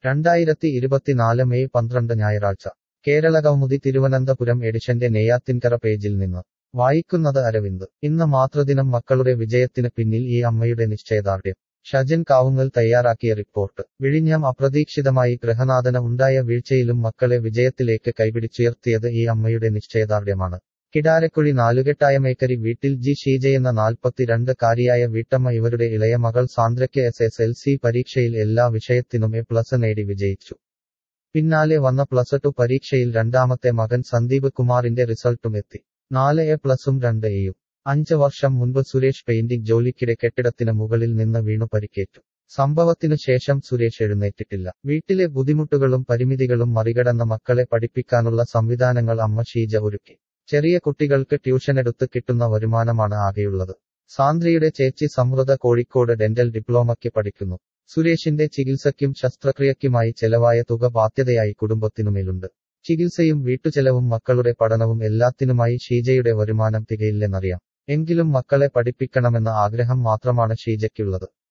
രണ്ടായിരത്തി ഇരുപത്തിനാല് മെയ് പന്ത്രണ്ട് ഞായറാഴ്ച കേരള കൗമുദി തിരുവനന്തപുരം എഡിഷന്റെ നെയ്യാത്തിൻകര പേജിൽ നിന്ന് വായിക്കുന്നത് അരവിന്ദ് ഇന്ന് മാതൃദിനം മക്കളുടെ വിജയത്തിന് പിന്നിൽ ഈ അമ്മയുടെ നിശ്ചയദാർഢ്യം ഷജൻ കാവുങ്ങൽ തയ്യാറാക്കിയ റിപ്പോർട്ട് വിഴിഞ്ഞം അപ്രതീക്ഷിതമായി ഗ്രഹനാഥന ഉണ്ടായ വീഴ്ചയിലും മക്കളെ വിജയത്തിലേക്ക് കൈപിടിച്ചുയർത്തിയത് ഈ അമ്മയുടെ നിശ്ചയദാർഢ്യമാണ് കിടാരക്കുഴി നാലുകെട്ടായമേക്കരി വീട്ടിൽ ജി ഷീജയെന്ന നാൽപ്പത്തിരണ്ട് കാരിയായ വീട്ടമ്മ ഇവരുടെ ഇളയ മകൾ സാന്ദ്രയ്ക്ക് എസ് എസ് എൽ സി പരീക്ഷയിൽ എല്ലാ വിഷയത്തിനും എ പ്ലസ് നേടി വിജയിച്ചു പിന്നാലെ വന്ന പ്ലസ് ടു പരീക്ഷയിൽ രണ്ടാമത്തെ മകൻ സന്ദീപ് കുമാറിന്റെ റിസൾട്ടും എത്തി നാല് എ പ്ലസും രണ്ട് എയും അഞ്ച് വർഷം മുൻപ് സുരേഷ് പെയിന്റിംഗ് ജോലിക്കിടെ കെട്ടിടത്തിന് മുകളിൽ നിന്ന് വീണു പരിക്കേറ്റു സംഭവത്തിനു ശേഷം സുരേഷ് എഴുന്നേറ്റിട്ടില്ല വീട്ടിലെ ബുദ്ധിമുട്ടുകളും പരിമിതികളും മറികടന്ന മക്കളെ പഠിപ്പിക്കാനുള്ള സംവിധാനങ്ങൾ അമ്മ ഷീജ ഒരുക്കി ചെറിയ കുട്ടികൾക്ക് ട്യൂഷനെടുത്ത് കിട്ടുന്ന വരുമാനമാണ് ആകെയുള്ളത് സാന്ദ്രയുടെ ചേച്ചി സമൃദ്ധ കോഴിക്കോട് ഡെന്റൽ ഡിപ്ലോമയ്ക്ക് പഠിക്കുന്നു സുരേഷിന്റെ ചികിത്സയ്ക്കും ശസ്ത്രക്രിയയ്ക്കുമായി ചെലവായ തുക ബാധ്യതയായി കുടുംബത്തിനുമേലുണ്ട് ചികിത്സയും വീട്ടുചെലവും മക്കളുടെ പഠനവും എല്ലാത്തിനുമായി ഷീജയുടെ വരുമാനം തികയില്ലെന്നറിയാം എങ്കിലും മക്കളെ പഠിപ്പിക്കണമെന്ന ആഗ്രഹം മാത്രമാണ് ഷീജയ്ക്കുള്ളത്